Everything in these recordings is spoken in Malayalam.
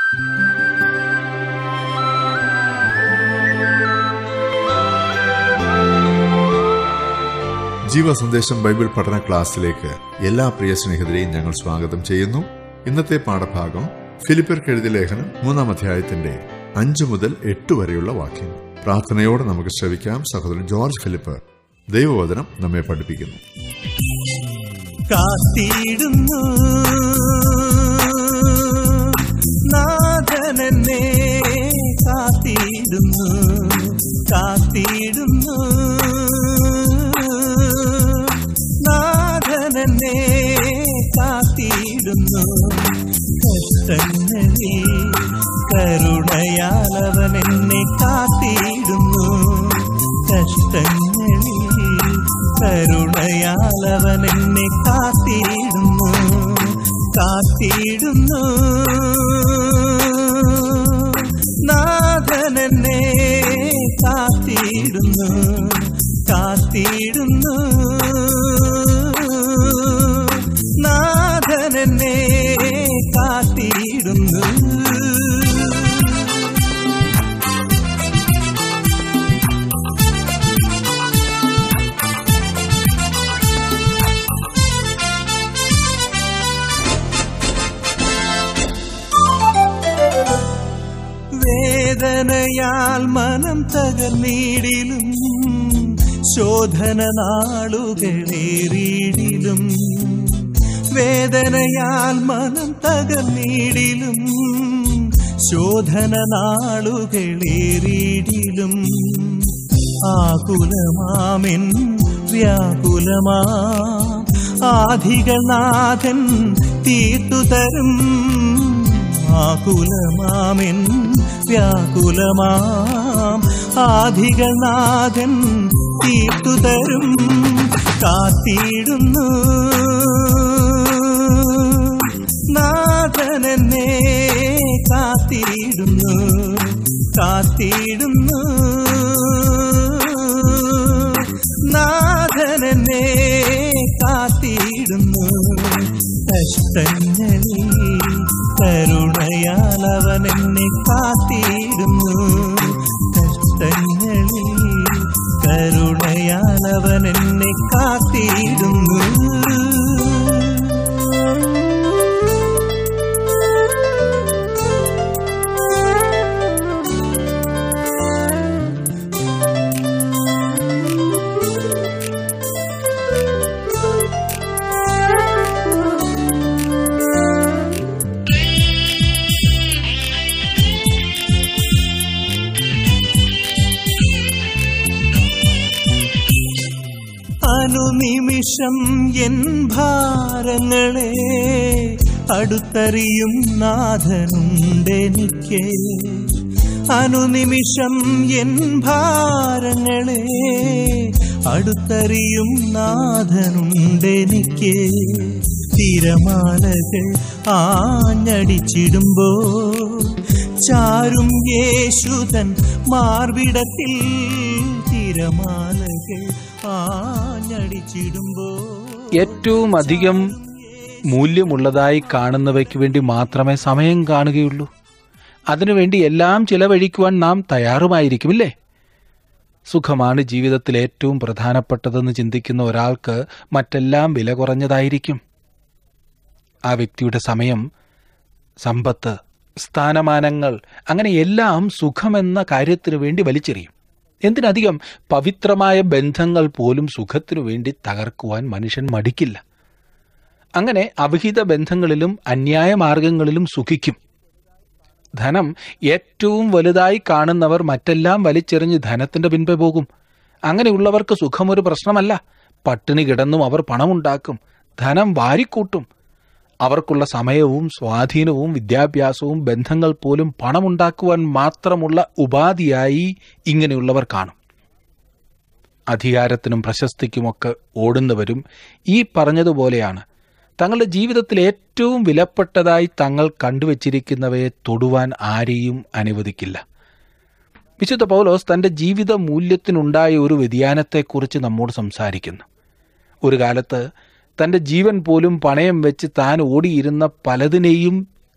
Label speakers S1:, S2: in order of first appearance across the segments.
S1: ജീവ സന്ദേശം ബൈബിൾ പഠന ക്ലാസ്സിലേക്ക് എല്ലാ പ്രിയ സ്നേഹിതരെയും ഞങ്ങൾ സ്വാഗതം ചെയ്യുന്നു ഇന്നത്തെ പാഠഭാഗം ഫിലിപ്പർക്ക് എഴുതിയ ലേഖനം മൂന്നാം അധ്യായത്തിന്റെ അഞ്ചു മുതൽ എട്ട് വരെയുള്ള വാക്യങ്ങൾ പ്രാർത്ഥനയോടെ നമുക്ക് ശ്രവിക്കാം സഹോദരൻ ജോർജ് ഫിലിപ്പ് ദൈവവചനം നമ്മെ പഠിപ്പിക്കുന്നു
S2: കാത്തിടുന്നു നാഥനെന്നെ കാത്തിടുന്നു കാത്തിടുന്നു നാഥനെന്നെ കാത്തിടുന്നു കഷ്ടങ്ങളിൽ കരുണയാലവൻ എന്നെ കാത്തിടുന്നു കഷ്ടങ്ങളിൽ കരുണയാലവൻ എന്നെ കാത്തിടുന്നു കാത്തിടുന്നു നാഥനെന്നെ കാത്തിടുന്നു കാത്തിടുന്നു നാഥനെന്നെ കാത്തിടുന്നു വേദനയാൽ മനം തകർന്നീടിലും ശോധന നാളുകളേറിയിടിലും വേദനയാൽ മനം തകർന്നീടിലും ശോധന നാളുകളേറിയിടിലും ആകുലമാമെൻ വ്യാകുലമാ ആധികൾ നാഥൻ തീർത്തു തരും ആകുലമാമെൻ വ്യാകുലമാം ആധികൾ നാഥൻ തീർത്തു തരും കാത്തിടുന്നു നാഥനെന്നെ കാത്തിടുന്നു കാത്തിടുന്നു നാഥനെന്നെ കാത്തിടുന്നു കഷ്ടങ്ങളിൽ കരുണയാലവൻ എന്നെ കാത്തിടുന്നു കഷ്ടങ്ങളിൽ കരുണയാലവൻ എന്നെ കാത്തിടുന്നു അനുനിമിഷം എൻ ഭാരങ്ങളെ അടുത്തറിയും നാഥനുണ്ടെനിക്ക് അനുനിമിഷം എൻ ഭാരങ്ങളെ അടുത്തറിയും നാഥനുണ്ടെനിക്ക് തിരമാലകൾ ആഞ്ഞടിച്ചിടുമ്പോ ചാരും യേശുതൻ മാർവിടത്തിൽ തിരമാലകൾ ആഞ്ഞടിച്ചിടുമ്പോ
S3: ഏറ്റവും അധികം മൂല്യമുള്ളതായി കാണുന്നവയ്ക്ക് വേണ്ടി മാത്രമേ സമയം കാണുകയുള്ളൂ അതിനുവേണ്ടി എല്ലാം ചിലവഴിക്കുവാൻ നാം തയ്യാറുമായിരിക്കുമില്ലേ സുഖമാണ് ജീവിതത്തിൽ ഏറ്റവും പ്രധാനപ്പെട്ടതെന്ന് ചിന്തിക്കുന്ന ഒരാൾക്ക് മറ്റെല്ലാം വില കുറഞ്ഞതായിരിക്കും ആ വ്യക്തിയുടെ സമയം സമ്പത്ത് സ്ഥാനമാനങ്ങൾ അങ്ങനെ എല്ലാം സുഖമെന്ന കാര്യത്തിനു വേണ്ടി വലിച്ചെറിയും എന്തിനധികം പവിത്രമായ ബന്ധങ്ങൾ പോലും സുഖത്തിനു വേണ്ടി തകർക്കുവാൻ മനുഷ്യൻ മടിക്കില്ല അങ്ങനെ അവിഹിത ബന്ധങ്ങളിലും അന്യായ മാർഗങ്ങളിലും സുഖിക്കും ധനം ഏറ്റവും വലുതായി കാണുന്നവർ മറ്റെല്ലാം വലിച്ചെറിഞ്ഞ് ധനത്തിന്റെ പിൻപെ പോകും അങ്ങനെയുള്ളവർക്ക് സുഖമൊരു പ്രശ്നമല്ല പട്ടിണി കിടന്നും അവർ പണമുണ്ടാക്കും ധനം വാരിക്കൂട്ടും അവർക്കുള്ള സമയവും സ്വാധീനവും വിദ്യാഭ്യാസവും ബന്ധങ്ങൾ പോലും പണമുണ്ടാക്കുവാൻ മാത്രമുള്ള ഉപാധിയായി ഇങ്ങനെയുള്ളവർ കാണും അധികാരത്തിനും പ്രശസ്തിക്കുമൊക്കെ ഓടുന്നവരും ഈ പറഞ്ഞതുപോലെയാണ് തങ്ങളുടെ ജീവിതത്തിൽ ഏറ്റവും വിലപ്പെട്ടതായി തങ്ങൾ കണ്ടുവച്ചിരിക്കുന്നവയെ തൊടുവാൻ ആരെയും അനുവദിക്കില്ല വിശുദ്ധ പൗലോസ് തന്റെ ജീവിത മൂല്യത്തിനുണ്ടായ ഒരു വ്യതിയാനത്തെക്കുറിച്ച് നമ്മോട് സംസാരിക്കുന്നു ഒരു കാലത്ത് തന്റെ ജീവൻ പോലും പണയം വെച്ച് താൻ ഓടിയിരുന്ന പലതിനെയും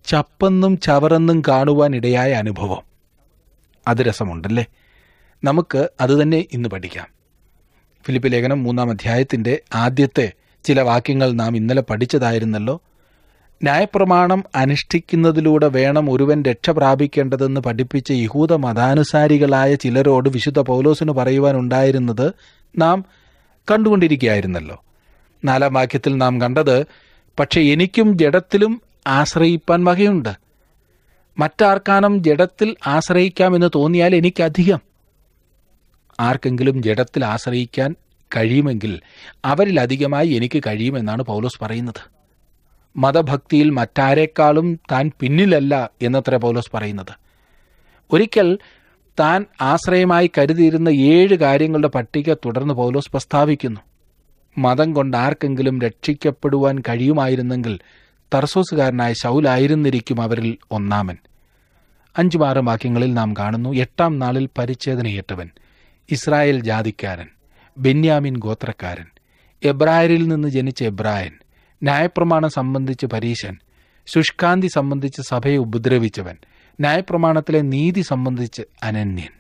S3: ചപ്പെന്നും ചവറെന്നും കാണുവാൻ ഇടയായ അനുഭവം അത് രസമുണ്ടല്ലേ നമുക്ക് അതുതന്നെ ഇന്ന് പഠിക്കാം ഫിലിപ്പ് ലേഖനം മൂന്നാം അധ്യായത്തിൻ്റെ ആദ്യത്തെ ചില വാക്യങ്ങൾ നാം ഇന്നലെ പഠിച്ചതായിരുന്നല്ലോ ന്യായപ്രമാണം അനുഷ്ഠിക്കുന്നതിലൂടെ വേണം ഒരുവൻ രക്ഷ പ്രാപിക്കേണ്ടതെന്ന് പഠിപ്പിച്ച യഹൂദ മതാനുസാരികളായ ചിലരോട് വിശുദ്ധ പൗലോസിന് പറയുവാനുണ്ടായിരുന്നത് നാം കണ്ടുകൊണ്ടിരിക്കുകയായിരുന്നല്ലോ നാലാം വാക്യത്തിൽ നാം കണ്ടത് പക്ഷെ എനിക്കും ജഡത്തിലും ആശ്രയിപ്പാൻ വകയുണ്ട് മറ്റാർക്കാനും ജഡത്തിൽ ആശ്രയിക്കാമെന്ന് തോന്നിയാൽ എനിക്കധികം ആർക്കെങ്കിലും ജഡത്തിൽ ആശ്രയിക്കാൻ കഴിയുമെങ്കിൽ അവരിലധികമായി എനിക്ക് കഴിയുമെന്നാണ് പൗലോസ് പറയുന്നത് മതഭക്തിയിൽ മറ്റാരേക്കാളും താൻ പിന്നിലല്ല എന്നത്ര പൗലോസ് പറയുന്നത് ഒരിക്കൽ താൻ ആശ്രയമായി കരുതിയിരുന്ന ഏഴ് കാര്യങ്ങളുടെ പട്ടിക തുടർന്ന് പൗലോസ് പ്രസ്താവിക്കുന്നു മതം കൊണ്ട് ആർക്കെങ്കിലും രക്ഷിക്കപ്പെടുവാൻ കഴിയുമായിരുന്നെങ്കിൽ തർസോസുകാരനായ ശൗലായിരുന്നിരിക്കും അവരിൽ ഒന്നാമൻ അഞ്ചും ആറും വാക്യങ്ങളിൽ നാം കാണുന്നു എട്ടാം നാളിൽ പരിച്ഛേദനയേറ്റവൻ ഇസ്രായേൽ ജാതിക്കാരൻ ബെന്യാമിൻ ഗോത്രക്കാരൻ എബ്രായരിൽ നിന്ന് ജനിച്ച എബ്രായൻ ന്യായപ്രമാണം സംബന്ധിച്ച് പരീശൻ ശുഷ്കാന്തി സംബന്ധിച്ച് സഭയെ ഉപദ്രവിച്ചവൻ ന്യായപ്രമാണത്തിലെ നീതി സംബന്ധിച്ച് അനന്യൻ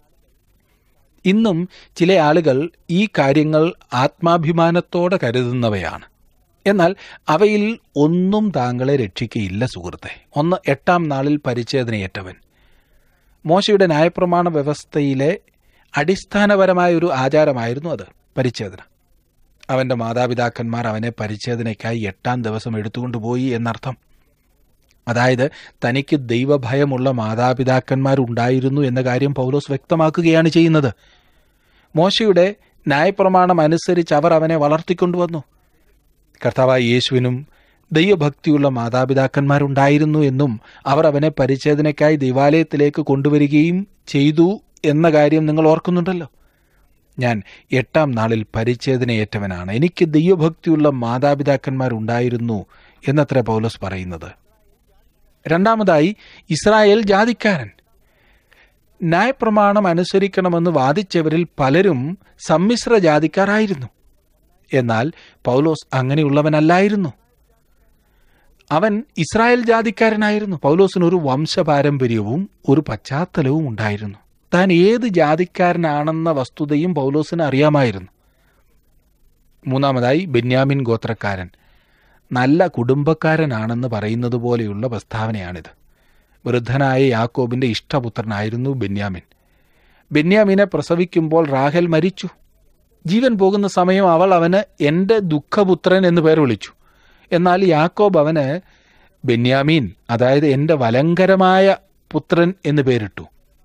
S3: ഇന്നും ചില ആളുകൾ ഈ കാര്യങ്ങൾ ആത്മാഭിമാനത്തോടെ കരുതുന്നവയാണ് എന്നാൽ അവയിൽ ഒന്നും താങ്കളെ രക്ഷിക്കയില്ല സുഹൃത്തെ ഒന്ന് എട്ടാം നാളിൽ പരിച്ഛേദനയേറ്റവൻ മോശയുടെ ന്യായപ്രമാണ വ്യവസ്ഥയിലെ അടിസ്ഥാനപരമായ ഒരു ആചാരമായിരുന്നു അത് പരിച്ഛേദന അവൻ്റെ മാതാപിതാക്കന്മാർ അവനെ പരിച്ഛേദനയ്ക്കായി എട്ടാം ദിവസം എടുത്തുകൊണ്ടുപോയി എന്നർത്ഥം അതായത് തനിക്ക് ദൈവഭയമുള്ള മാതാപിതാക്കന്മാരുണ്ടായിരുന്നു എന്ന കാര്യം പൗലോസ് വ്യക്തമാക്കുകയാണ് ചെയ്യുന്നത് മോശയുടെ ന്യായപ്രമാണം അനുസരിച്ച് അവർ അവനെ വളർത്തിക്കൊണ്ടുവന്നു കർത്താവായ യേശുവിനും ദൈവഭക്തിയുള്ള മാതാപിതാക്കന്മാരുണ്ടായിരുന്നു എന്നും അവർ അവനെ പരിച്ഛേദനയ്ക്കായി ദൈവാലയത്തിലേക്ക് കൊണ്ടുവരികയും ചെയ്തു എന്ന കാര്യം നിങ്ങൾ ഓർക്കുന്നുണ്ടല്ലോ ഞാൻ എട്ടാം നാളിൽ പരിച്ഛേദനയേറ്റവനാണ് എനിക്ക് ദൈവഭക്തിയുള്ള മാതാപിതാക്കന്മാരുണ്ടായിരുന്നു എന്നത്ര പൗലോസ് പറയുന്നത് രണ്ടാമതായി ഇസ്രായേൽ ജാതിക്കാരൻ ന്യായപ്രമാണം അനുസരിക്കണമെന്ന് വാദിച്ചവരിൽ പലരും സമ്മിശ്ര ജാതിക്കാരായിരുന്നു എന്നാൽ പൗലോസ് അങ്ങനെയുള്ളവനല്ലായിരുന്നു അവൻ ഇസ്രായേൽ ജാതിക്കാരനായിരുന്നു പൗലോസിന് ഒരു വംശപാരമ്പര്യവും ഒരു പശ്ചാത്തലവും ഉണ്ടായിരുന്നു താൻ ഏത് ജാതിക്കാരനാണെന്ന വസ്തുതയും പൗലോസിന് അറിയാമായിരുന്നു മൂന്നാമതായി ബെന്യാമിൻ ഗോത്രക്കാരൻ നല്ല കുടുംബക്കാരനാണെന്ന് പറയുന്നത് പോലെയുള്ള പ്രസ്താവനയാണിത് വൃദ്ധനായ യാക്കോബിന്റെ ഇഷ്ടപുത്രനായിരുന്നു ബെന്യാമിൻ ബെന്യാമിനെ പ്രസവിക്കുമ്പോൾ റാഹൽ മരിച്ചു ജീവൻ പോകുന്ന സമയം അവൾ അവന് എൻ്റെ ദുഃഖപുത്രൻ എന്ന് പേർ വിളിച്ചു എന്നാൽ യാക്കോബ് അവന് ബെന്യാമീൻ അതായത് എൻ്റെ വലങ്കരമായ പുത്രൻ എന്ന് പേരിട്ടു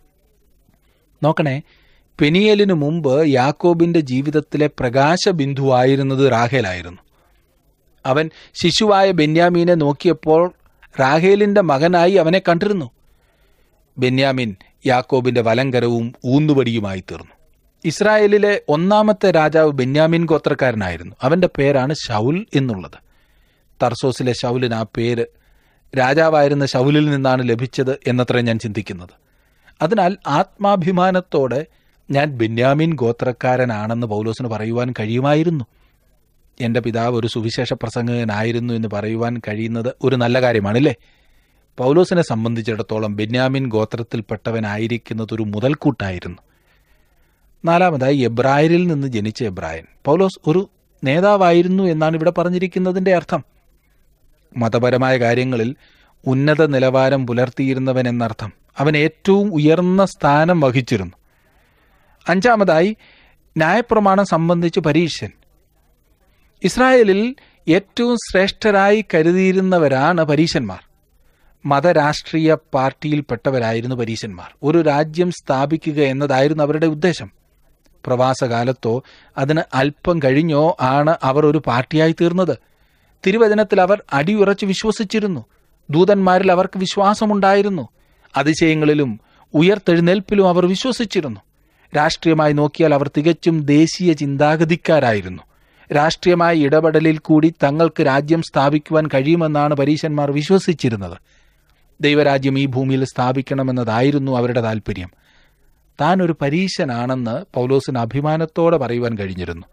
S3: നോക്കണേ പെനിയലിനു മുമ്പ് യാക്കോബിന്റെ ജീവിതത്തിലെ പ്രകാശബിന്ദുവായിരുന്നത് റാഹേലായിരുന്നു അവൻ ശിശുവായ ബെന്യാമീനെ നോക്കിയപ്പോൾ റാഹേലിന്റെ മകനായി അവനെ കണ്ടിരുന്നു ബെന്യാമിൻ യാക്കോബിന്റെ വലങ്കരവും ഊന്നുവടിയുമായി തീർന്നു ഇസ്രായേലിലെ ഒന്നാമത്തെ രാജാവ് ബെന്യാമിൻ ഗോത്രക്കാരനായിരുന്നു അവന്റെ പേരാണ് ഷൗൽ എന്നുള്ളത് തർസോസിലെ ഷൗലിന് ആ പേര് രാജാവായിരുന്ന ഷൗലിൽ നിന്നാണ് ലഭിച്ചത് എന്നത്ര ഞാൻ ചിന്തിക്കുന്നത് അതിനാൽ ആത്മാഭിമാനത്തോടെ ഞാൻ ബെന്യാമിൻ ഗോത്രക്കാരനാണെന്ന് പൗലോസിന് പറയുവാൻ കഴിയുമായിരുന്നു എൻ്റെ പിതാവ് ഒരു സുവിശേഷ പ്രസംഗകനായിരുന്നു എന്ന് പറയുവാൻ കഴിയുന്നത് ഒരു നല്ല കാര്യമാണല്ലേ പൗലോസിനെ സംബന്ധിച്ചിടത്തോളം ബെന്യാമിൻ ഗോത്രത്തിൽപ്പെട്ടവനായിരിക്കുന്നത് ഒരു മുതൽക്കൂട്ടായിരുന്നു നാലാമതായി എബ്രായരിൽ നിന്ന് ജനിച്ച എബ്രായൻ പൗലോസ് ഒരു നേതാവായിരുന്നു എന്നാണ് ഇവിടെ പറഞ്ഞിരിക്കുന്നതിൻ്റെ അർത്ഥം മതപരമായ കാര്യങ്ങളിൽ ഉന്നത നിലവാരം പുലർത്തിയിരുന്നവൻ എന്നർത്ഥം അവൻ ഏറ്റവും ഉയർന്ന സ്ഥാനം വഹിച്ചിരുന്നു അഞ്ചാമതായി ന്യായപ്രമാണം സംബന്ധിച്ച് പരീക്ഷൻ ഇസ്രായേലിൽ ഏറ്റവും ശ്രേഷ്ഠരായി കരുതിയിരുന്നവരാണ് പരീശന്മാർ മതരാഷ്ട്രീയ പാർട്ടിയിൽപ്പെട്ടവരായിരുന്നു പരീശന്മാർ ഒരു രാജ്യം സ്ഥാപിക്കുക എന്നതായിരുന്നു അവരുടെ ഉദ്ദേശം പ്രവാസകാലത്തോ അതിന് അല്പം കഴിഞ്ഞോ ആണ് അവർ ഒരു പാർട്ടിയായി തീർന്നത് തിരുവചനത്തിൽ അവർ അടിയുറച്ച് വിശ്വസിച്ചിരുന്നു ദൂതന്മാരിൽ അവർക്ക് വിശ്വാസമുണ്ടായിരുന്നു അതിശയങ്ങളിലും ഉയർത്തെഴുന്നേൽപ്പിലും അവർ വിശ്വസിച്ചിരുന്നു രാഷ്ട്രീയമായി നോക്കിയാൽ അവർ തികച്ചും ദേശീയ ചിന്താഗതിക്കാരായിരുന്നു രാഷ്ട്രീയമായ ഇടപെടലിൽ കൂടി തങ്ങൾക്ക് രാജ്യം സ്ഥാപിക്കുവാൻ കഴിയുമെന്നാണ് പരീശന്മാർ വിശ്വസിച്ചിരുന്നത് ദൈവരാജ്യം ഈ ഭൂമിയിൽ സ്ഥാപിക്കണമെന്നതായിരുന്നു അവരുടെ താല്പര്യം താൻ ഒരു പരീശനാണെന്ന് പൗലോസിന് അഭിമാനത്തോടെ പറയുവാൻ കഴിഞ്ഞിരുന്നു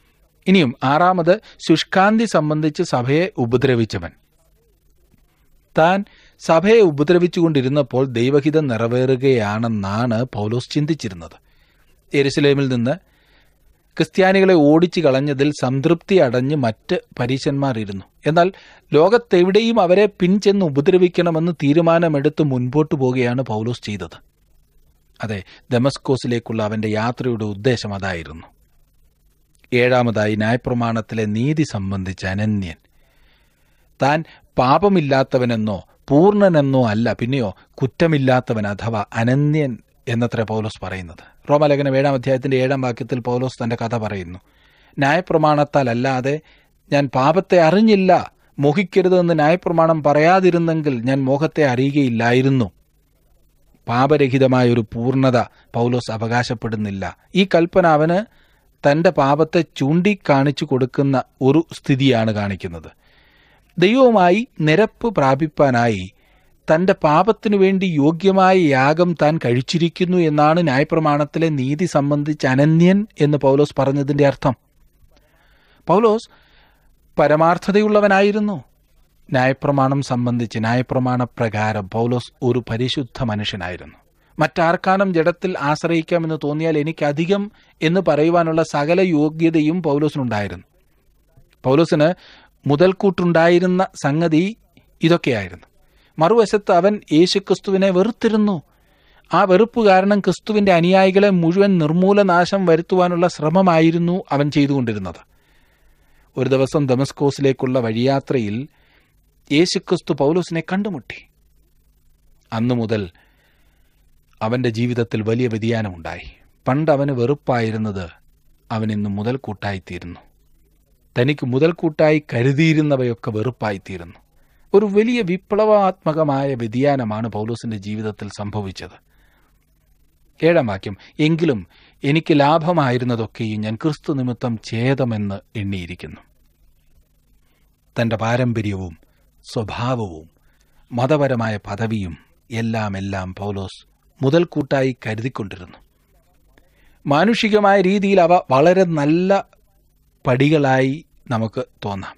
S3: ഇനിയും ആറാമത് ശുഷ്കാന്തി സംബന്ധിച്ച് സഭയെ ഉപദ്രവിച്ചവൻ താൻ സഭയെ ഉപദ്രവിച്ചുകൊണ്ടിരുന്നപ്പോൾ ദൈവഹിതം നിറവേറുകയാണെന്നാണ് പൗലോസ് ചിന്തിച്ചിരുന്നത് എരുസലേമിൽ നിന്ന് ക്രിസ്ത്യാനികളെ ഓടിച്ചു കളഞ്ഞതിൽ സംതൃപ്തി അടഞ്ഞ് മറ്റ് പരീശന്മാർ ഇരുന്നു എന്നാൽ ലോകത്തെവിടെയും അവരെ പിൻചെന്ന് ഉപദ്രവിക്കണമെന്ന് തീരുമാനമെടുത്ത് മുൻപോട്ടു പോവുകയാണ് പൗലോസ് ചെയ്തത് അതെ ദമസ്കോസിലേക്കുള്ള അവന്റെ യാത്രയുടെ ഉദ്ദേശം അതായിരുന്നു ഏഴാമതായി ന്യായപ്രമാണത്തിലെ നീതി സംബന്ധിച്ച് അനന്യൻ താൻ പാപമില്ലാത്തവനെന്നോ പൂർണ്ണനെന്നോ അല്ല പിന്നെയോ കുറ്റമില്ലാത്തവൻ അഥവാ അനന്യൻ എന്നത്ര പൗലോസ് പറയുന്നത് റോമലേഖനം ഏഴാം അധ്യായത്തിന്റെ ഏഴാം വാക്യത്തിൽ പൗലോസ് തന്റെ കഥ പറയുന്നു ന്യായപ്രമാണത്താൽ അല്ലാതെ ഞാൻ പാപത്തെ അറിഞ്ഞില്ല മോഹിക്കരുതെന്ന് ന്യായപ്രമാണം പറയാതിരുന്നെങ്കിൽ ഞാൻ മോഹത്തെ അറിയുകയില്ലായിരുന്നു പാപരഹിതമായ ഒരു പൂർണ്ണത പൗലോസ് അവകാശപ്പെടുന്നില്ല ഈ കൽപ്പന അവന് തന്റെ പാപത്തെ ചൂണ്ടിക്കാണിച്ചു കൊടുക്കുന്ന ഒരു സ്ഥിതിയാണ് കാണിക്കുന്നത് ദൈവവുമായി നിരപ്പ് പ്രാപിപ്പാനായി തന്റെ പാപത്തിനു വേണ്ടി യോഗ്യമായ യാഗം താൻ കഴിച്ചിരിക്കുന്നു എന്നാണ് ന്യായപ്രമാണത്തിലെ നീതി സംബന്ധിച്ച് അനന്യൻ എന്ന് പൗലോസ് പറഞ്ഞതിന്റെ അർത്ഥം പൗലോസ് പരമാർത്ഥതയുള്ളവനായിരുന്നു ന്യായപ്രമാണം സംബന്ധിച്ച് ന്യായപ്രമാണ പ്രകാരം പൗലോസ് ഒരു പരിശുദ്ധ മനുഷ്യനായിരുന്നു മറ്റാർക്കാനും ജഡത്തിൽ ആശ്രയിക്കാമെന്ന് തോന്നിയാൽ എനിക്ക് അധികം എന്ന് പറയുവാനുള്ള സകല യോഗ്യതയും പൗലോസിനുണ്ടായിരുന്നു പൗലോസിന് മുതൽക്കൂട്ടുണ്ടായിരുന്ന സംഗതി ഇതൊക്കെയായിരുന്നു മറുവശത്ത് അവൻ യേശുക്രിസ്തുവിനെ വെറുത്തിരുന്നു ആ വെറുപ്പ് കാരണം ക്രിസ്തുവിന്റെ അനുയായികളെ മുഴുവൻ നിർമൂലനാശം വരുത്തുവാനുള്ള ശ്രമമായിരുന്നു അവൻ ചെയ്തുകൊണ്ടിരുന്നത് ഒരു ദിവസം ദമസ്കോസിലേക്കുള്ള വഴിയാത്രയിൽ യേശുക്രിസ്തു പൗലോസിനെ കണ്ടുമുട്ടി അന്നു മുതൽ അവന്റെ ജീവിതത്തിൽ വലിയ വ്യതിയാനമുണ്ടായി പണ്ട് അവന് വെറുപ്പായിരുന്നത് അവൻ ഇന്ന് മുതൽക്കൂട്ടായിത്തീരുന്നു തനിക്ക് മുതൽക്കൂട്ടായി കരുതിയിരുന്നവയൊക്കെ വെറുപ്പായിത്തീരുന്നു ഒരു വലിയ വിപ്ലവാത്മകമായ വ്യതിയാനമാണ് പൗലോസിന്റെ ജീവിതത്തിൽ സംഭവിച്ചത് ഏഴാം വാക്യം എങ്കിലും എനിക്ക് ലാഭമായിരുന്നതൊക്കെയും ഞാൻ ക്രിസ്തു നിമിത്തം ഛേദമെന്ന് എണ്ണിയിരിക്കുന്നു തന്റെ പാരമ്പര്യവും സ്വഭാവവും മതപരമായ പദവിയും എല്ലാം എല്ലാം പൗലോസ് മുതൽക്കൂട്ടായി കരുതിക്കൊണ്ടിരുന്നു മാനുഷികമായ രീതിയിൽ അവ വളരെ നല്ല പടികളായി നമുക്ക് തോന്നാം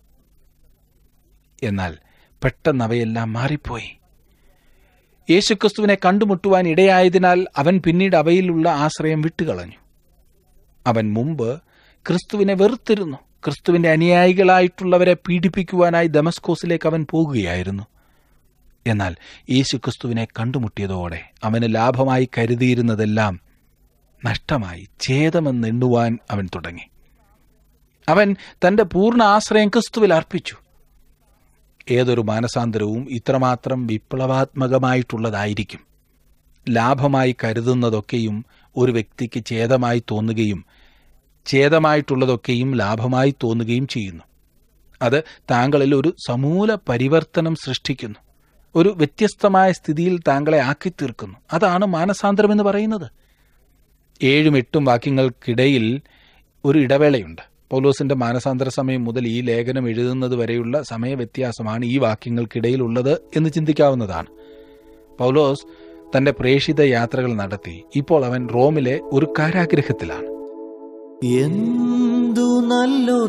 S3: എന്നാൽ പെട്ടെന്ന് അവയെല്ലാം മാറിപ്പോയി യേശുക്രിസ്തുവിനെ കണ്ടുമുട്ടുവാൻ ഇടയായതിനാൽ അവൻ പിന്നീട് അവയിലുള്ള ആശ്രയം വിട്ടുകളഞ്ഞു അവൻ മുമ്പ് ക്രിസ്തുവിനെ വെറുത്തിരുന്നു ക്രിസ്തുവിന്റെ അനുയായികളായിട്ടുള്ളവരെ പീഡിപ്പിക്കുവാനായി ദമസ്കോസിലേക്ക് അവൻ പോകുകയായിരുന്നു എന്നാൽ യേശു ക്രിസ്തുവിനെ കണ്ടുമുട്ടിയതോടെ അവന് ലാഭമായി കരുതിയിരുന്നതെല്ലാം നഷ്ടമായി ഛേദമെന്ന് എണ്ണുവാൻ അവൻ തുടങ്ങി അവൻ തന്റെ പൂർണ്ണ ആശ്രയം ക്രിസ്തുവിൽ അർപ്പിച്ചു ഏതൊരു മാനസാന്തരവും ഇത്രമാത്രം വിപ്ലവാത്മകമായിട്ടുള്ളതായിരിക്കും ലാഭമായി കരുതുന്നതൊക്കെയും ഒരു വ്യക്തിക്ക് ഛേദമായി തോന്നുകയും ഛേദമായിട്ടുള്ളതൊക്കെയും ലാഭമായി തോന്നുകയും ചെയ്യുന്നു അത് താങ്കളിൽ ഒരു സമൂല പരിവർത്തനം സൃഷ്ടിക്കുന്നു ഒരു വ്യത്യസ്തമായ സ്ഥിതിയിൽ താങ്കളെ ആക്കിത്തീർക്കുന്നു അതാണ് മാനസാന്തരം എന്ന് പറയുന്നത് ഏഴും എട്ടും വാക്യങ്ങൾക്കിടയിൽ ഒരു ഇടവേളയുണ്ട് പൗലോസിന്റെ മാനസാന്തര സമയം മുതൽ ഈ ലേഖനം എഴുതുന്നത് വരെയുള്ള സമയവ്യത്യാസമാണ് ഈ വാക്യങ്ങൾക്കിടയിലുള്ളത് എന്ന് ചിന്തിക്കാവുന്നതാണ് പൗലോസ് തന്റെ പ്രേഷിത യാത്രകൾ നടത്തി ഇപ്പോൾ അവൻ റോമിലെ ഒരു കാരാഗ്രഹത്തിലാണ്
S2: എന്തു നല്ലോർ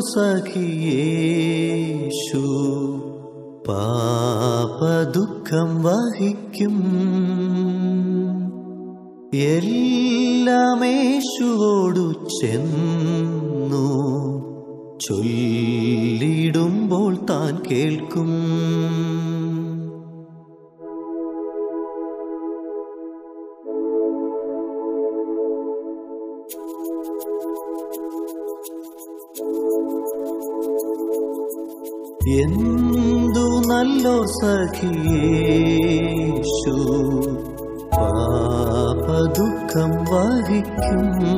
S2: സഖിയേശു പാപദുഃഖം വഹിക്കും എല്ലാമേശുവോടു ചെന്നു ചൊല്ലിടുമ്പോൾ താൻ കേൾക്കും എന്തു നല്ലോർ സഖിയേശു പാപദുഃഖം വഹിക്കും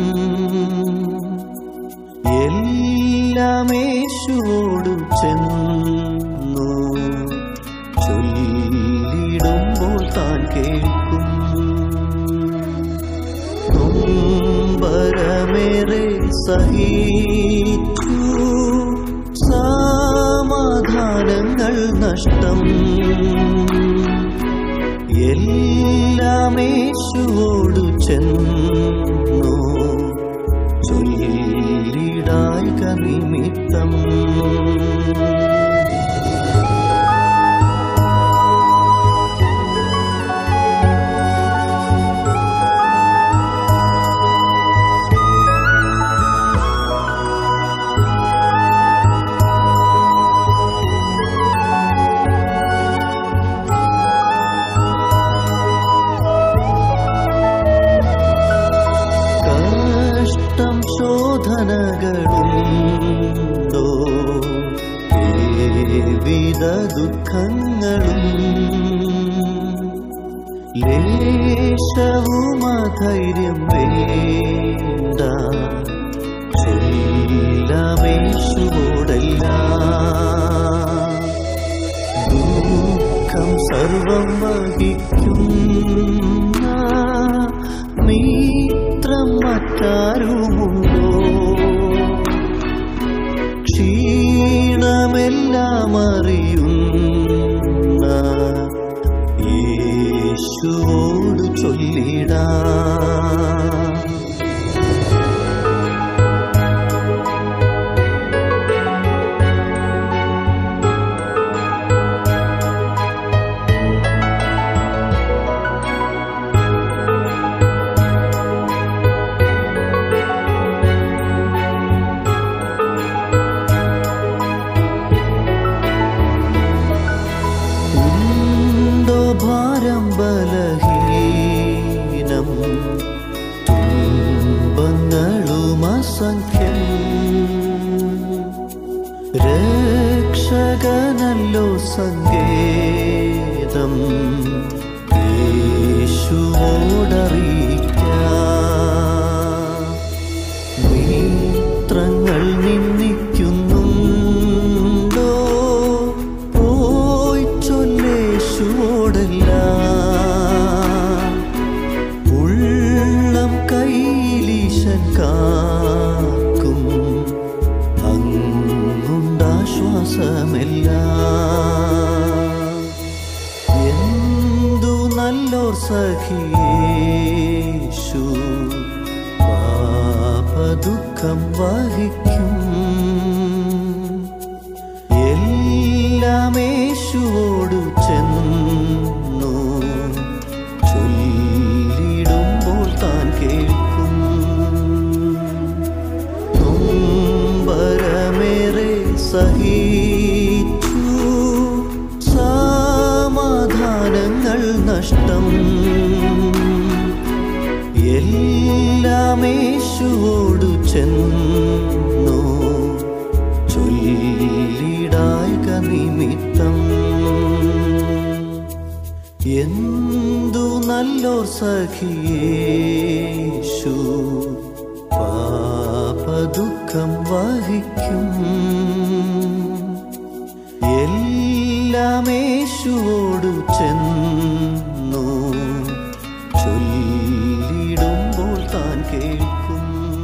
S2: എല്ലാമേശുവോടു ചെന്നു ചൊല്ലിടുമ്പോൾ താൻ കേൾക്കും നൊമ്പരമേറെ സഹിച്ചു സമാധാനങ്ങൾ നഷ്ടം എല്ലാമേശുവോടു ചെന്നു ചൊല്ലിടായിക നിമിത്തം ലേശവും അധൈര്യം വേണ്ട ചൊല്ലമേശുവോടെല്ലാം ദുഃഖം സർവം വഹിക്കുന്ന മിത്രം മറ്റാരുമുണ്ടോ ക്ഷീണമെല്ലാം അറിയുന്ന യേശുവോട് ചൊല്ലിടാം ഉണ്ടോ ഭാരം ബലഹീനം തുമ്പങ്ങളും അസംഖ്യം രക്ഷകനല്ലോ സങ്കേതം യേശുവോടറിയിക്കാം മിത്രങ്ങൾ നിന്ദിക്കുന്നുണ്ടോ പോയി ചൊല്ലേശുവോടല്ല ഉള്ളം കൈലീശൻ കാക്കും അങ്ങുണ്ടാശ്വാസമെല്ലാം എന്തു നല്ലോർ സഖിയേശു പാപദുഃഖം വഹിക്കും എല്ലാം യേശുവോടു ചെന്നു ചൊല്ലിടുമ്പോൾ താൻ കേൾക്കും നൊമ്പരമേറെ സഹിച്ചു സമാധാനങ്ങൾ നഷ്ടം എല്ലാം യേശുവോടു ചെന്നു ചൊല്ലിടായക നിമിത്തം എന്തു നല്ലോർ സഖിയേശു പാപദുഃഖം വഹിക്കും എല്ലാം യേശുവോടു ചെന്നു ചൊല്ലിടുമ്പോൾ താൻ കേൾക്കും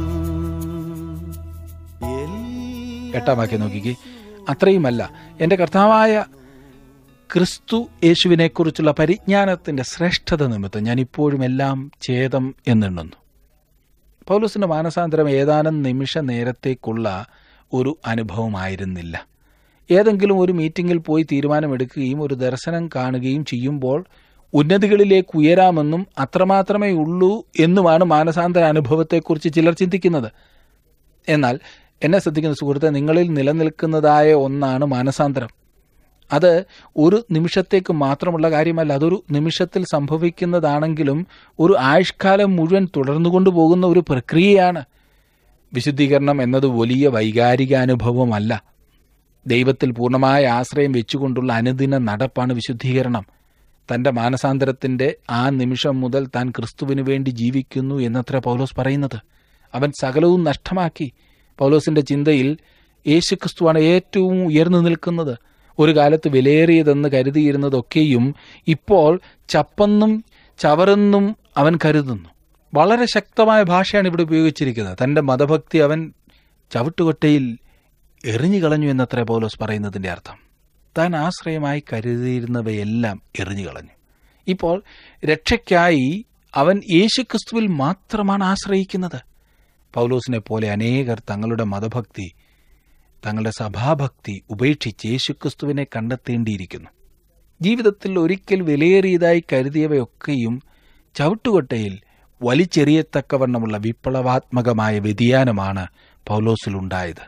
S3: എട്ടാം വാക്യം നോക്കിക്കേ അത്രയുമല്ല എൻ്റെ കർത്താവായ ക്രിസ്തു യേശുവിനെക്കുറിച്ചുള്ള പരിജ്ഞാനത്തിൻ്റെ ശ്രേഷ്ഠത നിമിത്തം ഞാൻ ഇപ്പോഴും എല്ലാം ഛേദം എന്നെണ്ണുന്നു പൗലോസിന്റെ മാനസാന്തരം ഏതാനും നിമിഷ നേരത്തേക്കുള്ള ഒരു അനുഭവമായിരുന്നില്ല ഏതെങ്കിലും ഒരു മീറ്റിംഗിൽ പോയി തീരുമാനമെടുക്കുകയും ഒരു ദർശനം കാണുകയും ചെയ്യുമ്പോൾ ഉന്നതികളിലേക്ക് ഉയരാമെന്നും അത്രമാത്രമേ ഉള്ളൂ എന്നുമാണ് മാനസാന്തര അനുഭവത്തെക്കുറിച്ച് ചിലർ ചിന്തിക്കുന്നത് എന്നാൽ എന്നെ ശ്രദ്ധിക്കുന്ന സുഹൃത്തെ നിങ്ങളിൽ നിലനിൽക്കുന്നതായ ഒന്നാണ് മാനസാന്തരം അത് ഒരു നിമിഷത്തേക്ക് മാത്രമുള്ള കാര്യമല്ല അതൊരു നിമിഷത്തിൽ സംഭവിക്കുന്നതാണെങ്കിലും ഒരു ആയുഷ്കാലം മുഴുവൻ തുടർന്നുകൊണ്ടു പോകുന്ന ഒരു പ്രക്രിയയാണ് വിശുദ്ധീകരണം എന്നത് വലിയ വൈകാരിക അനുഭവമല്ല ദൈവത്തിൽ പൂർണ്ണമായ ആശ്രയം വെച്ചുകൊണ്ടുള്ള അനുദിന നടപ്പാണ് വിശുദ്ധീകരണം തൻ്റെ മാനസാന്തരത്തിൻ്റെ ആ നിമിഷം മുതൽ താൻ ക്രിസ്തുവിന് വേണ്ടി ജീവിക്കുന്നു എന്നത്ര പൗലോസ് പറയുന്നത് അവൻ സകലവും നഷ്ടമാക്കി പൗലോസിന്റെ ചിന്തയിൽ യേശു ക്രിസ്തുവാണ് ഏറ്റവും ഉയർന്നു നിൽക്കുന്നത് ഒരു കാലത്ത് വിലയേറിയതെന്ന് കരുതിയിരുന്നതൊക്കെയും ഇപ്പോൾ ചപ്പെന്നും ചവറെന്നും അവൻ കരുതുന്നു വളരെ ശക്തമായ ഭാഷയാണ് ഇവിടെ ഉപയോഗിച്ചിരിക്കുന്നത് തൻ്റെ മതഭക്തി അവൻ ചവിട്ടുകൊട്ടയിൽ എറിഞ്ഞു കളഞ്ഞു എന്നത്ര പൗലോസ് പറയുന്നതിൻ്റെ അർത്ഥം താൻ ആശ്രയമായി കരുതിയിരുന്നവയെല്ലാം എറിഞ്ഞു കളഞ്ഞു ഇപ്പോൾ രക്ഷയ്ക്കായി അവൻ യേശുക്രിസ്തുവിൽ മാത്രമാണ് ആശ്രയിക്കുന്നത് പൗലോസിനെ പോലെ അനേകർ തങ്ങളുടെ മതഭക്തി തങ്ങളുടെ സഭാഭക്തി ഉപേക്ഷിച്ച് യേശുക്രിസ്തുവിനെ കണ്ടെത്തേണ്ടിയിരിക്കുന്നു ജീവിതത്തിൽ ഒരിക്കൽ വിലയേറിയതായി കരുതിയവയൊക്കെയും ചവിട്ടുകൊട്ടയിൽ വലിച്ചെറിയത്തക്കവണ്ണമുള്ള വിപ്ലവാത്മകമായ വ്യതിയാനമാണ് പൗലോസിലുണ്ടായത്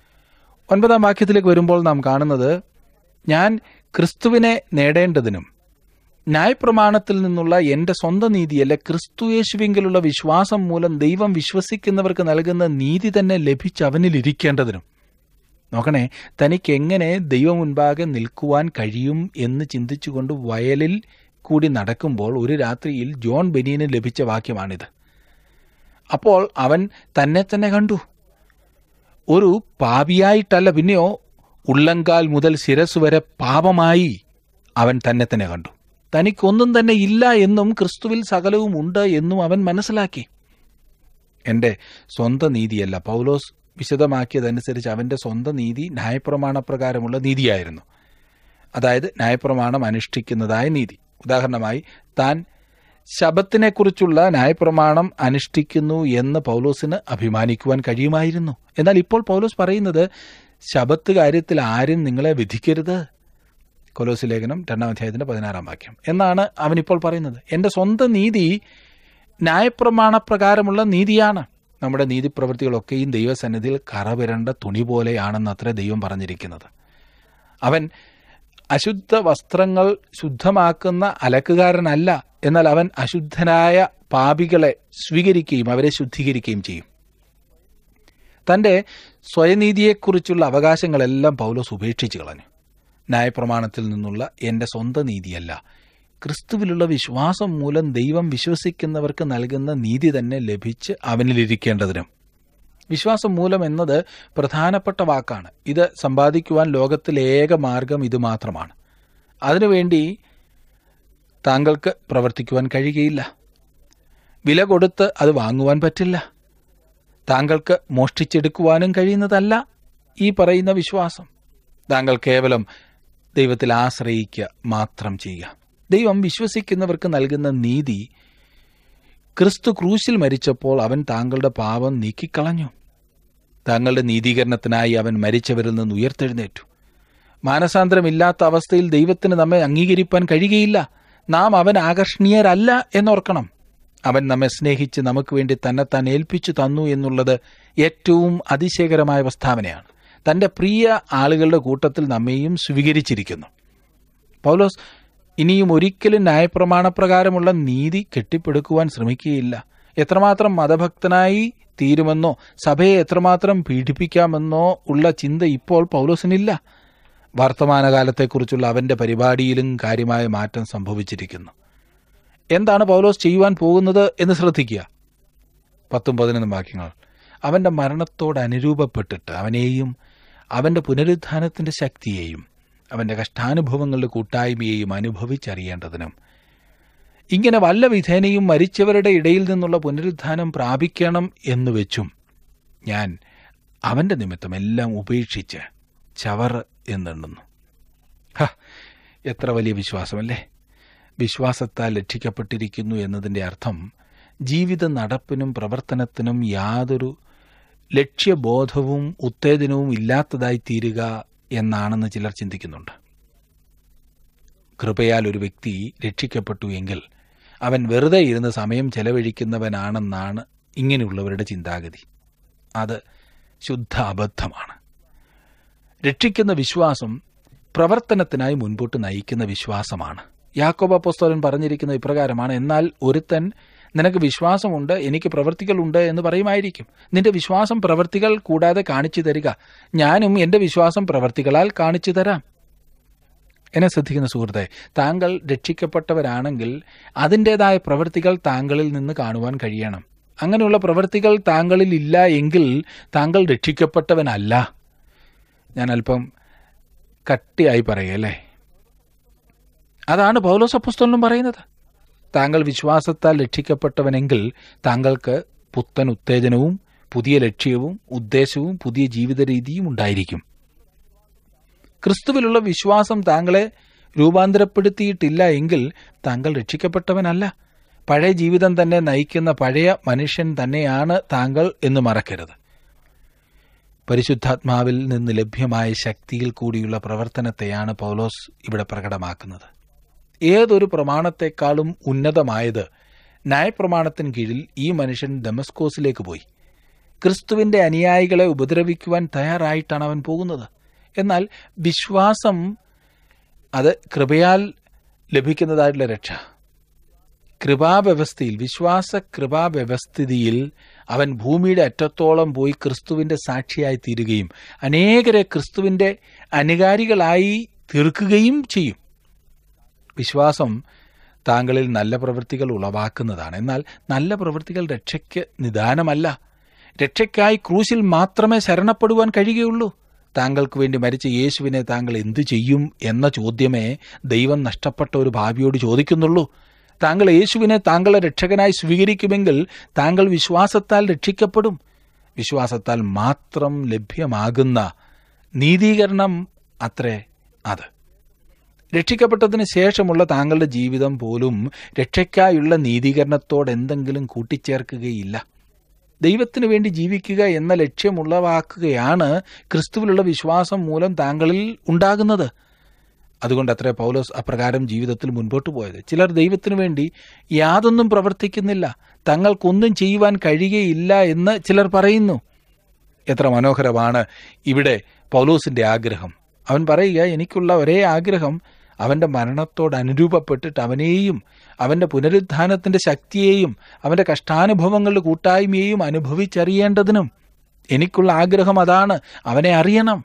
S3: ഒൻപതാം വാക്യത്തിലേക്ക് വരുമ്പോൾ നാം കാണുന്നത് ഞാൻ ക്രിസ്തുവിനെ നേടേണ്ടതിനും ന്യായപ്രമാണത്തിൽ നിന്നുള്ള എൻ്റെ സ്വന്തം നീതിയല്ല ക്രിസ്തു യേശുവിങ്കിലുള്ള വിശ്വാസം മൂലം ദൈവം വിശ്വസിക്കുന്നവർക്ക് നൽകുന്ന നീതി തന്നെ ലഭിച്ച് അവനിൽ ഇരിക്കേണ്ടതിനും നോക്കണേ തനിക്ക് എങ്ങനെ ദൈവം മുൻപാകെ നിൽക്കുവാൻ കഴിയും എന്ന് ചിന്തിച്ചുകൊണ്ട് വയലിൽ കൂടി നടക്കുമ്പോൾ ഒരു രാത്രിയിൽ ജോൺ ബെനീന് ലഭിച്ച വാക്യമാണിത് അപ്പോൾ അവൻ തന്നെ തന്നെ കണ്ടു ഒരു പാപിയായിട്ടല്ല പിന്നെയോ ഉള്ളങ്കാൽ മുതൽ ശിരസ് വരെ പാപമായി അവൻ തന്നെ തന്നെ കണ്ടു തനിക്കൊന്നും തന്നെ ഇല്ല എന്നും ക്രിസ്തുവിൽ സകലവും ഉണ്ട് എന്നും അവൻ മനസ്സിലാക്കി എൻ്റെ സ്വന്തം നീതിയല്ല പൗലോസ് വിശദമാക്കിയതനുസരിച്ച് അവൻ്റെ സ്വന്തം നീതി ന്യായപ്രമാണപ്രകാരമുള്ള നീതിയായിരുന്നു അതായത് ന്യായപ്രമാണം അനുഷ്ഠിക്കുന്നതായ നീതി ഉദാഹരണമായി താൻ ശബത്തിനെക്കുറിച്ചുള്ള ന്യായപ്രമാണം അനുഷ്ഠിക്കുന്നു എന്ന് പൗലോസിന് അഭിമാനിക്കുവാൻ കഴിയുമായിരുന്നു എന്നാൽ ഇപ്പോൾ പൗലോസ് പറയുന്നത് ശബത്ത് കാര്യത്തിൽ ആരും നിങ്ങളെ വിധിക്കരുത് കൊലോസ് ലേഖനം രണ്ടാം അധ്യായത്തിന്റെ പതിനാറാം വാക്യം എന്നാണ് അവനിപ്പോൾ പറയുന്നത് എൻ്റെ സ്വന്തം നീതി ന്യായപ്രമാണപ്രകാരമുള്ള നീതിയാണ് നമ്മുടെ നീതിപ്രവൃത്തികളൊക്കെയും ദൈവസന്നിധിയിൽ കറവിരണ്ട തുണി പോലെയാണെന്നത്ര ദൈവം പറഞ്ഞിരിക്കുന്നത് അവൻ അശുദ്ധ വസ്ത്രങ്ങൾ ശുദ്ധമാക്കുന്ന അലക്കുകാരനല്ല എന്നാൽ അവൻ അശുദ്ധനായ പാപികളെ സ്വീകരിക്കുകയും അവരെ ശുദ്ധീകരിക്കുകയും ചെയ്യും തൻ്റെ സ്വയനീതിയെക്കുറിച്ചുള്ള അവകാശങ്ങളെല്ലാം പൗലോസ് ഉപേക്ഷിച്ച് കളഞ്ഞു ന്യായപ്രമാണത്തിൽ നിന്നുള്ള എൻ്റെ സ്വന്തം നീതിയല്ല ക്രിസ്തുവിലുള്ള വിശ്വാസം മൂലം ദൈവം വിശ്വസിക്കുന്നവർക്ക് നൽകുന്ന നീതി തന്നെ ലഭിച്ച് അവനിലിരിക്കേണ്ടതിനും വിശ്വാസം മൂലം എന്നത് പ്രധാനപ്പെട്ട വാക്കാണ് ഇത് സമ്പാദിക്കുവാൻ ലോകത്തിലെ ഏക മാർഗം ഇത് മാത്രമാണ് അതിനുവേണ്ടി താങ്കൾക്ക് പ്രവർത്തിക്കുവാൻ കഴിയുകയില്ല വില കൊടുത്ത് അത് വാങ്ങുവാൻ പറ്റില്ല താങ്കൾക്ക് മോഷ്ടിച്ചെടുക്കുവാനും കഴിയുന്നതല്ല ഈ പറയുന്ന വിശ്വാസം താങ്കൾ കേവലം ദൈവത്തിൽ ആശ്രയിക്കുക മാത്രം ചെയ്യുക ദൈവം വിശ്വസിക്കുന്നവർക്ക് നൽകുന്ന നീതി ക്രിസ്തു ക്രൂശിൽ മരിച്ചപ്പോൾ അവൻ താങ്കളുടെ പാപം നീക്കിക്കളഞ്ഞു താങ്കളുടെ നീതീകരണത്തിനായി അവൻ മരിച്ചവരിൽ നിന്ന് ഉയർത്തെഴുന്നേറ്റു മാനസാന്തരമില്ലാത്ത അവസ്ഥയിൽ ദൈവത്തിന് നമ്മെ അംഗീകരിപ്പാൻ കഴിയുകയില്ല നാം അവൻ ആകർഷണീയരല്ല എന്നോർക്കണം അവൻ നമ്മെ സ്നേഹിച്ച് നമുക്ക് വേണ്ടി തന്നെത്താൻ ഏൽപ്പിച്ചു തന്നു എന്നുള്ളത് ഏറ്റവും അതിശയകരമായ പ്രസ്താവനയാണ് തൻ്റെ പ്രിയ ആളുകളുടെ കൂട്ടത്തിൽ നമ്മെയും സ്വീകരിച്ചിരിക്കുന്നു പൗലോസ് ഇനിയും ഒരിക്കലും ന്യായപ്രമാണപ്രകാരമുള്ള നീതി കെട്ടിപ്പടുക്കുവാൻ ശ്രമിക്കുകയില്ല എത്രമാത്രം മതഭക്തനായി തീരുമെന്നോ സഭയെ എത്രമാത്രം പീഡിപ്പിക്കാമെന്നോ ഉള്ള ചിന്ത ഇപ്പോൾ പൗലോസിനില്ല വർത്തമാനകാലത്തെക്കുറിച്ചുള്ള അവൻ്റെ പരിപാടിയിലും കാര്യമായ മാറ്റം സംഭവിച്ചിരിക്കുന്നു എന്താണ് പൗലോസ് ചെയ്യുവാൻ പോകുന്നത് എന്ന് ശ്രദ്ധിക്കുക പത്തും പതിനൊന്നും വാക്യങ്ങൾ അവൻ്റെ മരണത്തോട് അനുരൂപപ്പെട്ടിട്ട് അവനെയും അവൻ്റെ പുനരുത്ഥാനത്തിൻ്റെ ശക്തിയെയും അവൻ്റെ കഷ്ടാനുഭവങ്ങളുടെ കൂട്ടായ്മയെയും അനുഭവിച്ചറിയേണ്ടതിനും ഇങ്ങനെ വല്ല വിധേനയും മരിച്ചവരുടെ ഇടയിൽ നിന്നുള്ള പുനരുത്ഥാനം പ്രാപിക്കണം എന്ന് വെച്ചും ഞാൻ അവൻ്റെ നിമിത്തം എല്ലാം ഉപേക്ഷിച്ച് ചവർ എന്നെണ്ണുന്നു ഹ എത്ര വലിയ വിശ്വാസമല്ലേ വിശ്വാസത്താൽ രക്ഷിക്കപ്പെട്ടിരിക്കുന്നു എന്നതിൻ്റെ അർത്ഥം ജീവിത നടപ്പിനും പ്രവർത്തനത്തിനും യാതൊരു ലക്ഷ്യബോധവും ഉത്തേജനവും ഇല്ലാത്തതായി തീരുക എന്നാണെന്ന് ചിലർ ചിന്തിക്കുന്നുണ്ട് കൃപയാൽ ഒരു വ്യക്തി രക്ഷിക്കപ്പെട്ടു എങ്കിൽ അവൻ വെറുതെ ഇരുന്ന് സമയം ചെലവഴിക്കുന്നവനാണെന്നാണ് ഇങ്ങനെയുള്ളവരുടെ ചിന്താഗതി അത് ശുദ്ധ അബദ്ധമാണ് രക്ഷിക്കുന്ന വിശ്വാസം പ്രവർത്തനത്തിനായി മുൻപോട്ട് നയിക്കുന്ന വിശ്വാസമാണ് യാക്കോബ പുസ്തകൻ പറഞ്ഞിരിക്കുന്ന ഇപ്രകാരമാണ് എന്നാൽ ഒരുത്തൻ നിനക്ക് വിശ്വാസമുണ്ട് എനിക്ക് പ്രവൃത്തികളുണ്ട് എന്ന് പറയുമായിരിക്കും നിന്റെ വിശ്വാസം പ്രവൃത്തികൾ കൂടാതെ കാണിച്ചു തരിക ഞാനും എൻ്റെ വിശ്വാസം പ്രവൃത്തികളാൽ കാണിച്ചു തരാം എന്നെ ശ്രദ്ധിക്കുന്ന സുഹൃത്തെ താങ്കൾ രക്ഷിക്കപ്പെട്ടവരാണെങ്കിൽ അതിൻ്റെതായ പ്രവൃത്തികൾ താങ്കളിൽ നിന്ന് കാണുവാൻ കഴിയണം അങ്ങനെയുള്ള പ്രവൃത്തികൾ താങ്കളിൽ ഇല്ല എങ്കിൽ താങ്കൾ രക്ഷിക്കപ്പെട്ടവനല്ല ഞാൻ അല്പം കട്ടിയായി പറയല്ലേ അതാണ് പൗലോസ് അപ്പസ്തോലനും പറയുന്നത് താങ്കൾ വിശ്വാസത്താൽ രക്ഷിക്കപ്പെട്ടവനെങ്കിൽ താങ്കൾക്ക് പുത്തൻ ഉത്തേജനവും പുതിയ ലക്ഷ്യവും ഉദ്ദേശവും പുതിയ ജീവിത രീതിയും ഉണ്ടായിരിക്കും ക്രിസ്തുവിലുള്ള വിശ്വാസം താങ്കളെ രൂപാന്തരപ്പെടുത്തിയിട്ടില്ല എങ്കിൽ താങ്കൾ രക്ഷിക്കപ്പെട്ടവനല്ല പഴയ ജീവിതം തന്നെ നയിക്കുന്ന പഴയ മനുഷ്യൻ തന്നെയാണ് താങ്കൾ എന്ന് മറക്കരുത് പരിശുദ്ധാത്മാവിൽ നിന്ന് ലഭ്യമായ ശക്തിയിൽ കൂടിയുള്ള പ്രവർത്തനത്തെയാണ് പൗലോസ് ഇവിടെ പ്രകടമാക്കുന്നത് ഏതൊരു പ്രമാണത്തെക്കാളും ഉന്നതമായത് ന്യായപ്രമാണത്തിന് കീഴിൽ ഈ മനുഷ്യൻ ഡെമസ്കോസിലേക്ക് പോയി ക്രിസ്തുവിന്റെ അനുയായികളെ ഉപദ്രവിക്കുവാൻ തയ്യാറായിട്ടാണ് അവൻ പോകുന്നത് എന്നാൽ വിശ്വാസം അത് കൃപയാൽ ലഭിക്കുന്നതായിട്ടുള്ള രക്ഷ കൃപാവ്യവസ്ഥയിൽ വിശ്വാസ കൃപാവ്യവസ്ഥിതിയിൽ അവൻ ഭൂമിയുടെ അറ്റത്തോളം പോയി ക്രിസ്തുവിന്റെ സാക്ഷിയായി തീരുകയും അനേകരെ ക്രിസ്തുവിന്റെ അനുകാരികളായി തീർക്കുകയും ചെയ്യും വിശ്വാസം താങ്കളിൽ നല്ല പ്രവൃത്തികൾ ഉളവാക്കുന്നതാണ് എന്നാൽ നല്ല പ്രവൃത്തികൾ രക്ഷയ്ക്ക് നിദാനമല്ല രക്ഷയ്ക്കായി ക്രൂശിൽ മാത്രമേ ശരണപ്പെടുവാൻ കഴിയുകയുള്ളൂ താങ്കൾക്ക് വേണ്ടി മരിച്ച യേശുവിനെ താങ്കൾ എന്തു ചെയ്യും എന്ന ചോദ്യമേ ദൈവം നഷ്ടപ്പെട്ട ഒരു ഭാവിയോട് ചോദിക്കുന്നുള്ളൂ താങ്കൾ യേശുവിനെ താങ്കളുടെ രക്ഷകനായി സ്വീകരിക്കുമെങ്കിൽ താങ്കൾ വിശ്വാസത്താൽ രക്ഷിക്കപ്പെടും വിശ്വാസത്താൽ മാത്രം ലഭ്യമാകുന്ന നീതീകരണം അത്രേ അത് രക്ഷിക്കപ്പെട്ടതിന് ശേഷമുള്ള താങ്കളുടെ ജീവിതം പോലും രക്ഷയ്ക്കായുള്ള നീതീകരണത്തോട് എന്തെങ്കിലും കൂട്ടിച്ചേർക്കുകയില്ല ദൈവത്തിനു വേണ്ടി ജീവിക്കുക എന്ന ലക്ഷ്യമുള്ളവാക്കുകയാണ് ക്രിസ്തുവിലുള്ള വിശ്വാസം മൂലം താങ്കളിൽ ഉണ്ടാകുന്നത് അതുകൊണ്ട് അത്ര പൗലോസ് അപ്രകാരം ജീവിതത്തിൽ മുൻപോട്ട് പോയത് ചിലർ ദൈവത്തിനു വേണ്ടി യാതൊന്നും പ്രവർത്തിക്കുന്നില്ല തങ്ങൾക്കൊന്നും ചെയ്യുവാൻ കഴിയുകയില്ല എന്ന് ചിലർ പറയുന്നു എത്ര മനോഹരമാണ് ഇവിടെ പൗലോസിന്റെ ആഗ്രഹം അവൻ പറയുക എനിക്കുള്ള ഒരേ ആഗ്രഹം അവന്റെ മരണത്തോട് അനുരൂപപ്പെട്ടിട്ട് അവനെയും അവന്റെ പുനരുത്ഥാനത്തിന്റെ ശക്തിയെയും അവന്റെ കഷ്ടാനുഭവങ്ങളുടെ കൂട്ടായ്മയെയും അനുഭവിച്ചറിയേണ്ടതിനും എനിക്കുള്ള ആഗ്രഹം അതാണ് അവനെ അറിയണം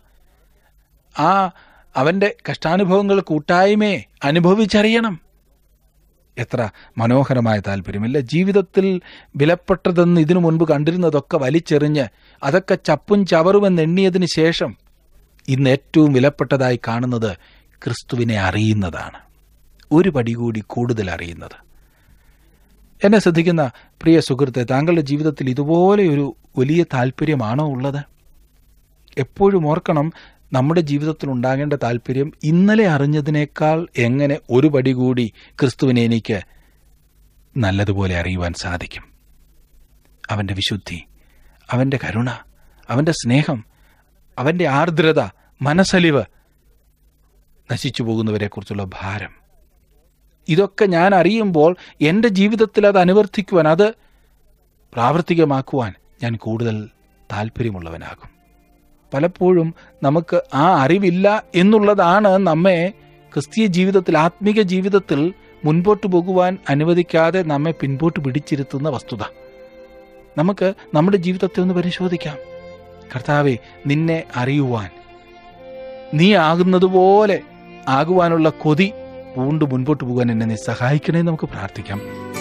S3: ആ അവന്റെ കഷ്ടാനുഭവങ്ങൾ കൂട്ടായ്മയെ അനുഭവിച്ചറിയണം എത്ര മനോഹരമായ താല്പര്യമില്ല ജീവിതത്തിൽ വിലപ്പെട്ടതെന്ന് ഇതിനു മുൻപ് കണ്ടിരുന്നതൊക്കെ വലിച്ചെറിഞ്ഞ് അതൊക്കെ ചപ്പും ചവറുമെന്ന് എണ്ണിയതിന് ശേഷം ഇന്ന് ഏറ്റവും വിലപ്പെട്ടതായി കാണുന്നത് ക്രിസ്തുവിനെ അറിയുന്നതാണ് ഒരു പടി കൂടി കൂടുതൽ അറിയുന്നത് എന്നെ ശ്രദ്ധിക്കുന്ന പ്രിയ സുഹൃത്തെ താങ്കളുടെ ജീവിതത്തിൽ ഇതുപോലെ ഒരു വലിയ താല്പര്യമാണോ ഉള്ളത് എപ്പോഴും ഓർക്കണം നമ്മുടെ ജീവിതത്തിൽ ഉണ്ടാകേണ്ട താല്പര്യം ഇന്നലെ അറിഞ്ഞതിനേക്കാൾ എങ്ങനെ ഒരു പടി കൂടി ക്രിസ്തുവിനെ എനിക്ക് നല്ലതുപോലെ അറിയുവാൻ സാധിക്കും അവൻ്റെ വിശുദ്ധി അവൻ്റെ കരുണ അവൻ്റെ സ്നേഹം അവൻ്റെ ആർദ്രത മനസ്സലിവ് നശിച്ചു പോകുന്നവരെക്കുറിച്ചുള്ള ഭാരം ഇതൊക്കെ ഞാൻ അറിയുമ്പോൾ എൻ്റെ ജീവിതത്തിൽ അത് അനുവർത്തിക്കുവാൻ അത് പ്രാവർത്തികമാക്കുവാൻ ഞാൻ കൂടുതൽ താല്പര്യമുള്ളവനാകും പലപ്പോഴും നമുക്ക് ആ അറിവില്ല എന്നുള്ളതാണ് നമ്മെ ക്രിസ്തീയ ജീവിതത്തിൽ ആത്മീക ജീവിതത്തിൽ മുൻപോട്ട് പോകുവാൻ അനുവദിക്കാതെ നമ്മെ പിൻപോട്ട് പിടിച്ചിരുത്തുന്ന വസ്തുത നമുക്ക് നമ്മുടെ ജീവിതത്തെ ഒന്ന് പരിശോധിക്കാം കർത്താവെ നിന്നെ അറിയുവാൻ നീ ആകുന്നതുപോലെ ആകുവാനുള്ള കൊതി പൂണ്ട് മുൻപോട്ട് പോകാൻ എന്നെ നീ സഹായിക്കണേ എന്ന് നമുക്ക് പ്രാർത്ഥിക്കാം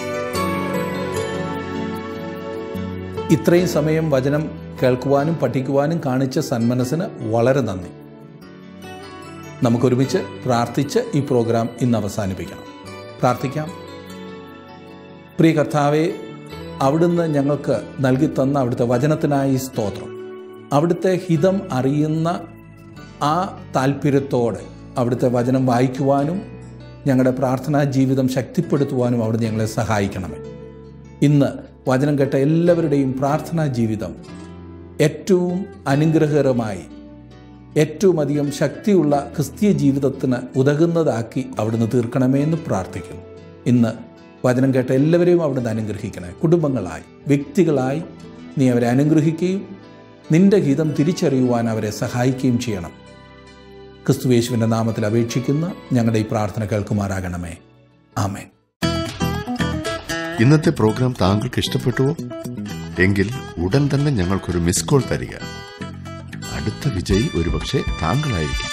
S4: ഇത്രയും സമയം വചനം കേൾക്കുവാനും പഠിക്കുവാനും കാണിച്ച സന്മനസ്സിന് വളരെ നന്ദി നമുക്കൊരുമിച്ച് പ്രാർത്ഥിച്ച് ഈ പ്രോഗ്രാം ഇന്ന് അവസാനിപ്പിക്കണം പ്രാർത്ഥിക്കാം പ്രിയ കർത്താവെ അവിടുന്ന് ഞങ്ങൾക്ക് നൽകി തന്ന അവിടുത്തെ വചനത്തിനായി സ്തോത്രം അവിടുത്തെ ഹിതം അറിയുന്ന ആ താല്പര്യത്തോടെ അവിടുത്തെ വചനം വായിക്കുവാനും ഞങ്ങളുടെ പ്രാർത്ഥനാ ജീവിതം ശക്തിപ്പെടുത്തുവാനും അവിടുന്ന് ഞങ്ങളെ സഹായിക്കണമേ ഇന്ന് വചനം കേട്ട എല്ലാവരുടെയും പ്രാർത്ഥനാ ജീവിതം ഏറ്റവും അനുഗ്രഹകരമായി ഏറ്റവും അധികം ശക്തിയുള്ള ക്രിസ്തീയ ജീവിതത്തിന് ഉതകുന്നതാക്കി അവിടുന്ന് തീർക്കണമേ എന്ന് പ്രാർത്ഥിക്കുന്നു ഇന്ന് വചനം കേട്ട എല്ലാവരെയും അവിടുന്ന് അനുഗ്രഹിക്കണേ കുടുംബങ്ങളായി വ്യക്തികളായി നീ അവരെ അനുഗ്രഹിക്കുകയും നിന്റെ ഗീതം തിരിച്ചറിയുവാൻ അവരെ സഹായിക്കുകയും ചെയ്യണം ക്രിസ്തുവേശുവിൻ്റെ നാമത്തിൽ അപേക്ഷിക്കുന്ന ഞങ്ങളുടെ ഈ പ്രാർത്ഥന കേൾക്കുമാറാകണമേ ആമേൻ
S1: ഇന്നത്തെ പ്രോഗ്രാം താങ്കൾക്ക് ഇഷ്ടപ്പെട്ടുവോ എങ്കിൽ ഉടൻ തന്നെ ഞങ്ങൾക്കൊരു മിസ് കോൾ തരിക അടുത്ത വിജയി ഒരുപക്ഷെ താങ്കളായിരിക്കും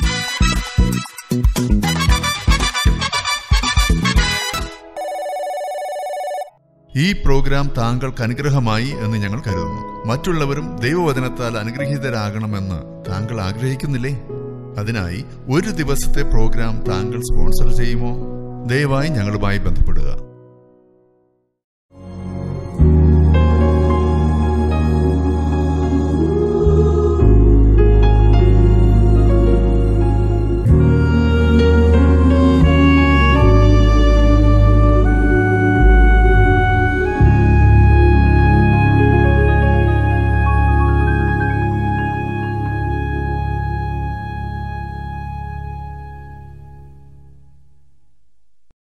S1: ഈ പ്രോഗ്രാം താങ്കൾക്ക് അനുഗ്രഹമായി എന്ന് ഞങ്ങൾ കരുതുന്നു മറ്റുള്ളവരും ദൈവവചനത്താൽ അനുഗ്രഹീതരാകണമെന്ന് താങ്കൾ ആഗ്രഹിക്കുന്നില്ലേ അതിനായി ഒരു ദിവസത്തെ പ്രോഗ്രാം താങ്കൾ സ്പോൺസർ ചെയ്യുമോ ദയവായി ഞങ്ങളുമായി ബന്ധപ്പെടുക